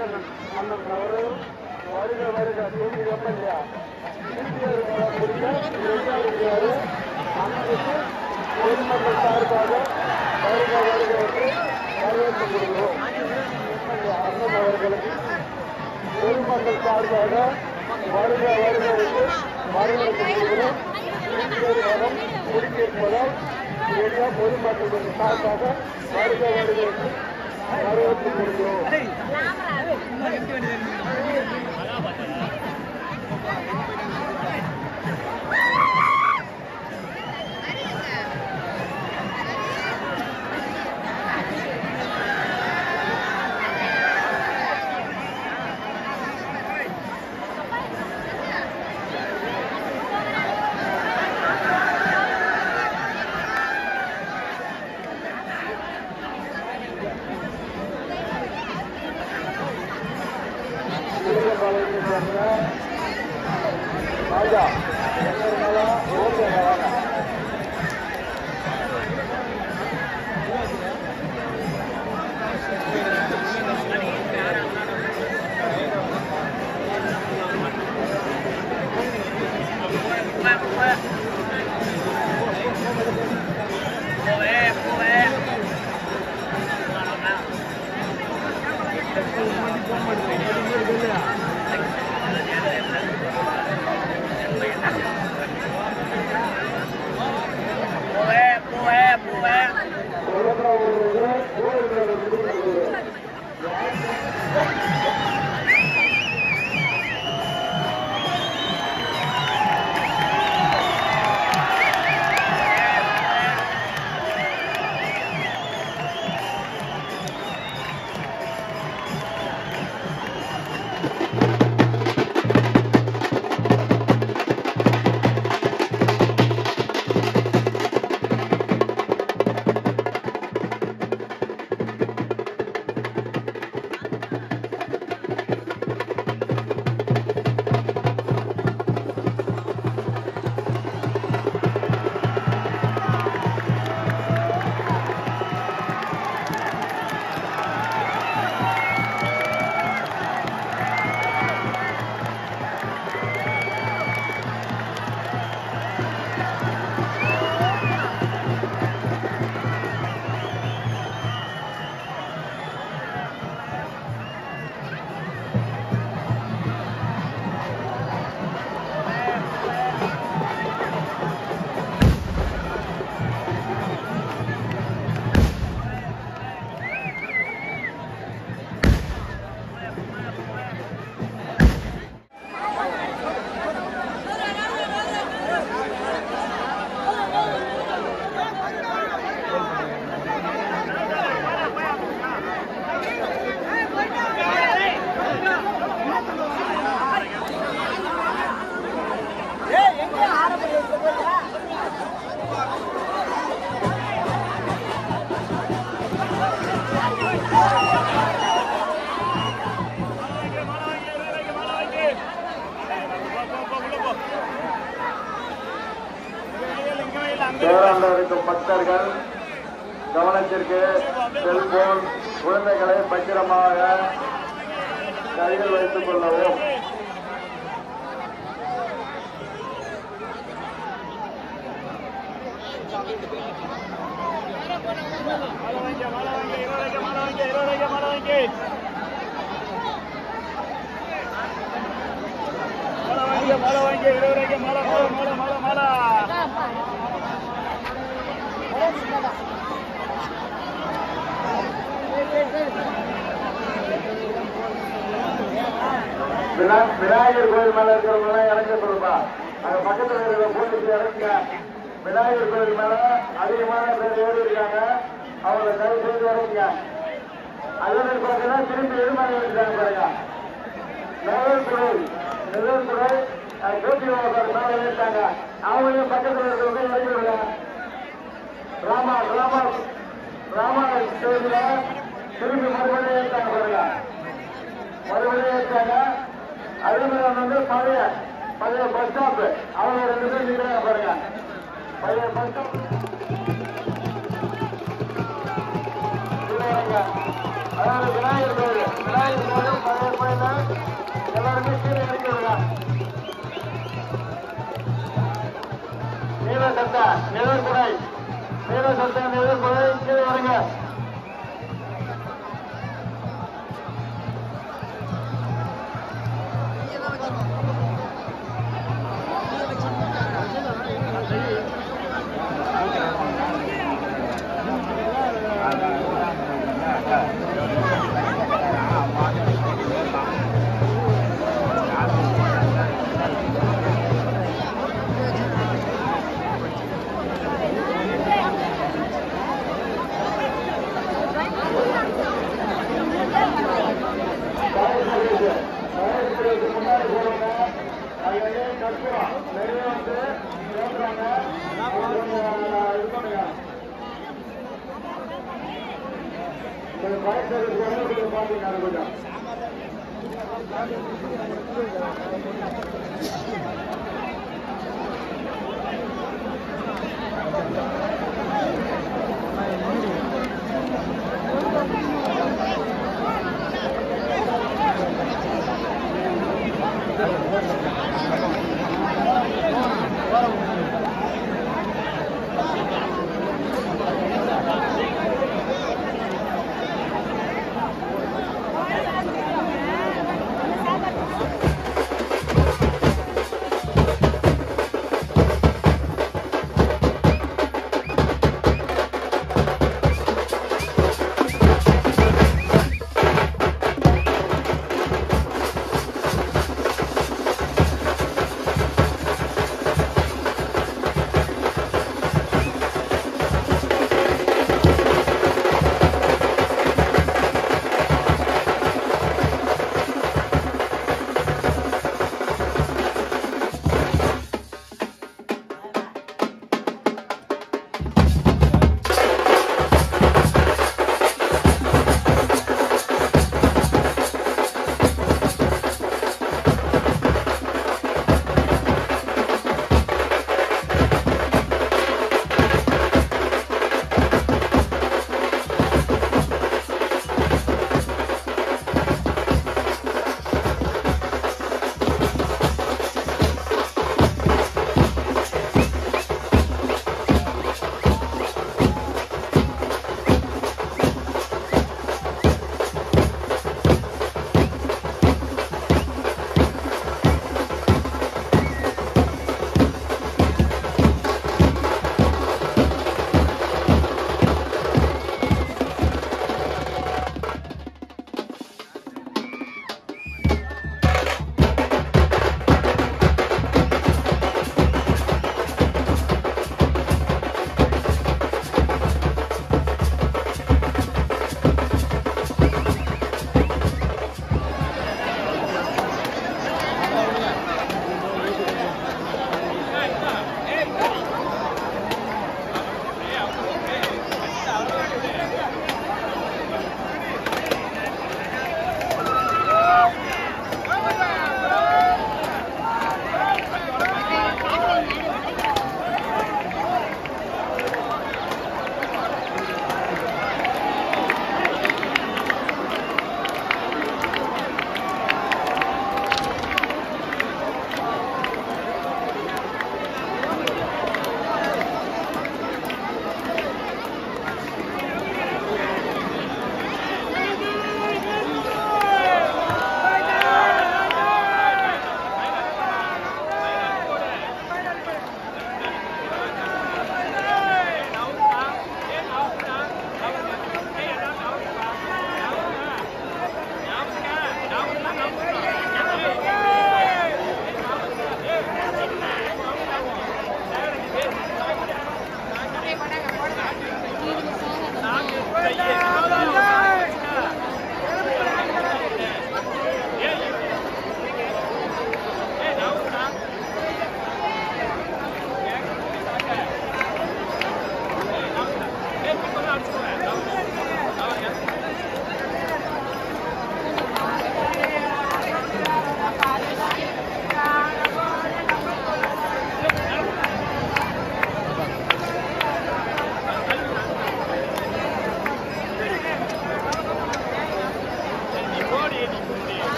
ராமச்சந்திரன் அண்ணன் அவர்கள் வருக வருக தேனி எம்எல்ஏ அண்ணனுக்கு பொதுமக்கள் சார்பாக வருக வருக என்று வரவேற்று கொள்கிறோம் எம்எல்ஏ அண்ணன் அவர்களுக்கு பொதுமக்கள் சார்பாக வருக வருக என்று வரவேற்று கொள்கிறோம் வரம் முடித்திருப்பதால் எளிய பொதுமக்களுடைய சார்பாக வருக வருக என்று வரவேற்றுக் கொள்கிறோம் திருவண்ணாமலைக்கு சேர்ந்த ராஜா எங்க இருந்தாலா ஓகே வாங்க பேராண்ட இருக்கும் பக்தர்கள் கவனத்திற்கு செல்போன் குழந்தைகளை பத்திரமாக கையில் வைத்துக் கொள்ளவும் விநா- விநாயகர் கோயில் மேல இருக்கிறவங்க எல்லாம் இறங்க சொல்லுப்பா அங்க பக்கத்துல இருக்கிற போலீஸ் இறங்குங்க விநாயகர் கோயில் மேல அதிகமான பேர் ஏறி இருக்காங்க அவங்களை தயவு செய்து இறங்குங்க அதே மாதிரி பாத்தீங்கன்னா திரும்பி எதிர்மறை இருக்காங்க பாருங்க நகர்துறை நகர்துறை ஜோதி பாபா மேல ஏறிட்டாங்க அவங்களையும் பக்கத்துல இருக்கிறவங்க இறங்கி விடுங்க ராமா ராமா ராமா கோயில திரும்பி மறுபடியும் ஏறிட்டாங்க பாருங்க மறுபடியும் இருக்காங்க அதே மாதிரி வந்து பழைய பழைய பஸ் ஸ்டாப் அவங்க ரெண்டு பேரும் நிற்கிறாங்க பாருங்க பழைய பஸ் ஸ்டாப் அதாவது விநாயகர் கோயில் விநாயகர் கோயில் போயில எல்லாருமே கீழே இறக்கி விடுங்க நீல சட்டை நிழற்புடை நீல சட்டை நிழற்புடை கீழே இறங்க முன்னாடி போடுங்க அங்கே கற்பூரம் நிறைய வந்து பேசுறாங்க இது பண்ணுங்க கொஞ்சம் பயன்படுத்தி கொஞ்சம் பாத்தீங்க கொஞ்சம்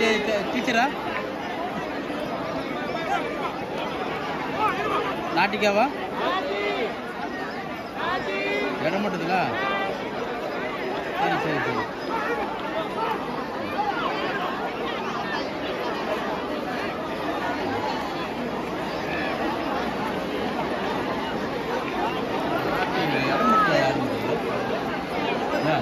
டீச்சரா நாட்டிக்காவா இடம் மட்டுங்களா சரி சரி சரி இங்க இடம் மட்டும் யாரும் இல்லை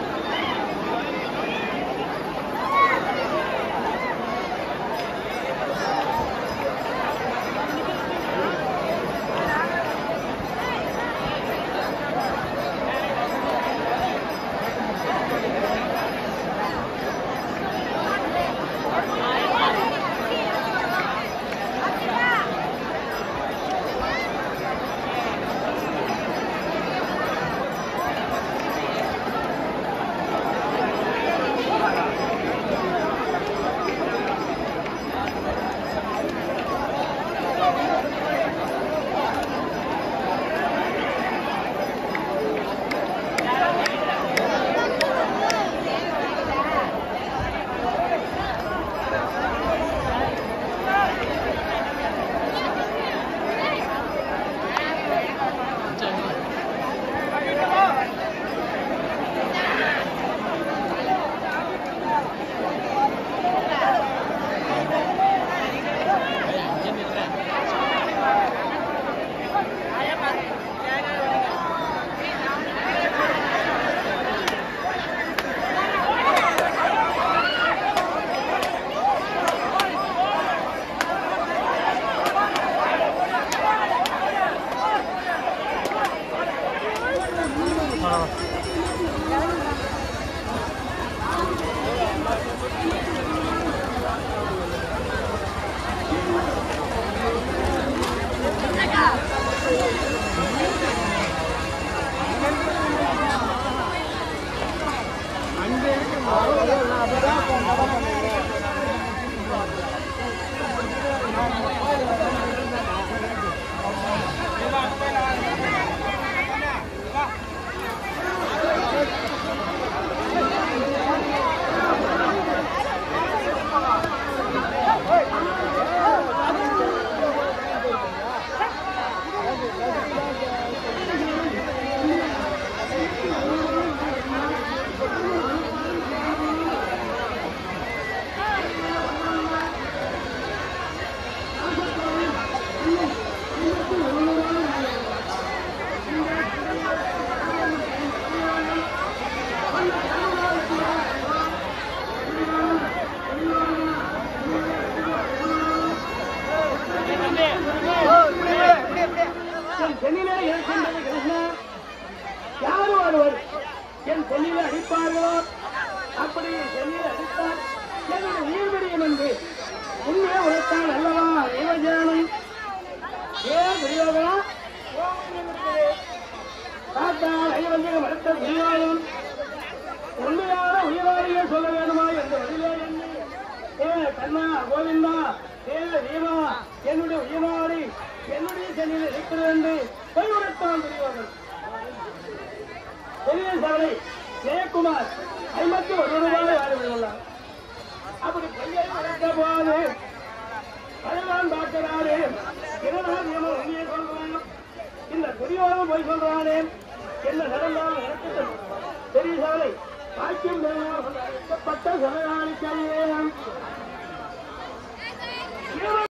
என் சென்னிலே இருக்கின்றது கிருஷ்ணா யார் ஒருவர் என் சென்னிலே அடிப்பார்களோ அப்படி என் சென்னிலே அடித்தால் என்னுடைய உயிர் விடியும் என்று உண்மையை உரைத்தான் அல்லவா தேவஜானம் ஏன் துரியோகனா காத்தால் ஐவஞ்சகம் அடுத்த துரியோகன் உண்மையான உயிராளியே சொல்ல வேணுமா என்ற பதிலே எண்ணி ஏ கண்ணா கோவிந்தா ஏ ரீமா என்னுடைய உயிராளி என்னுடைய சென்னையில் இருக்கிறது என்று பொய் உரைத்தான் துரியோகன் பெரிய சாலை ஜெயக்குமார் ஐம்பத்தி ஒரு ரூபாய் வாழ்ந்துள்ளார் அப்படி பொய்யை உரைத்த போது பகவான் பார்க்கிறாரு இருநாள் நியமம் வெளியே சொல்றான் இந்த துரியோகம் போய் சொல்றானே என்ன நடந்தாலும் எனக்கு தெரியும். பெரிய சாலை பாக்கியம் பெருமாள் அழைக்கப்பட்ட சமகாலிக்கையே